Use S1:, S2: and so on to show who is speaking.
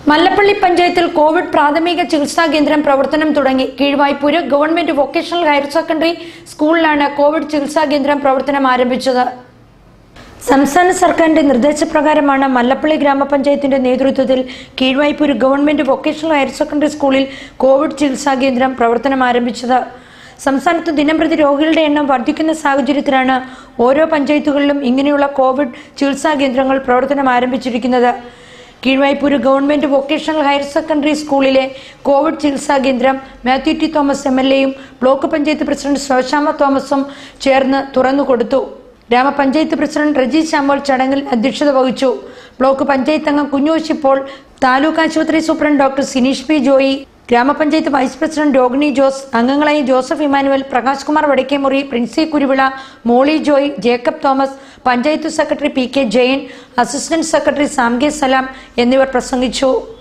S1: മല്ലപ്പള്ളി പഞ്ചായത്തിൽ കോവിഡ് പ്രാഥമിക ചികിത്സാ കേന്ദ്രം പ്രവർത്തനം തുടങ്ങി Keezhvaipur government vocational higher secondary സ്കൂളിലാണ് കോവിഡ് ചികിത്സാ കേന്ദ്രം പ്രവർത്തനം ആരംഭിച്ചത് സംസ്ഥാന സർക്കാരിന്റെ നിർദ്ദേശപ്രകാരമാണ് മല്ലപ്പള്ളി ഗ്രാമപഞ്ചായത്തിന്റെ നേതൃത്വത്തിൽ Keezhvaipur government vocational higher secondary സ്കൂളിൽ കോവിഡ് ചികിത്സാ കേന്ദ്രം പ്രവർത്തനം ആരംഭിച്ചത് സംസ്ഥാനത്ത് ദിനംപ്രതി രോഗികളുടെ എണ്ണം വർദ്ധിക്കുന്ന സാഹചര്യത്തിലാണ് ഓരോ പഞ്ചായത്തുകളിലും ഇങ്ങനെയുള്ള കോവിഡ് ചികിത്സാ കേന്ദ്രങ്ങൾ പ്രവർത്തനം ആരംഭിച്ചിരിക്കുന്നത് Keezhvaipur government vocational higher secondary സ്കൂളിലെ കോവിഡ് ചികിത്സാ കേന്ദ്രം Mathew T Thomas M L എയും ബ്ലോക്ക് പഞ്ചായത്ത് പ്രസിഡന്റ് ശോശാമ തോമസും ചേർന്ന് തുറന്നുകൊടുത്തു ഗ്രാമപഞ്ചായത്ത് പ്രസിഡന്റ് റജി ശാമോൽ ചടങ്ങിൽ അധ്യക്ഷത വഹിച്ചു ബ്ലോക്ക് പഞ്ചായത്ത് അംഗം കുഞ്ഞോശി പോൾ താലൂക്ക് ആശുപത്രി superintendent doctor Sineesh P Joy ഗ്രാമപഞ്ചായത്ത് വൈസ് പ്രസിഡന്റ് രോഹിണി ജോസ് അംഗങ്ങളായ Joseph Emmanuel Prakash Kumar Vadakkemuri Princy Kuruvila Molly Joy Jacob Thomas panchayat secretary P K Jayan assistant secretary Sam K Salam എന്നിവർ പ്രസംഗിച്ചു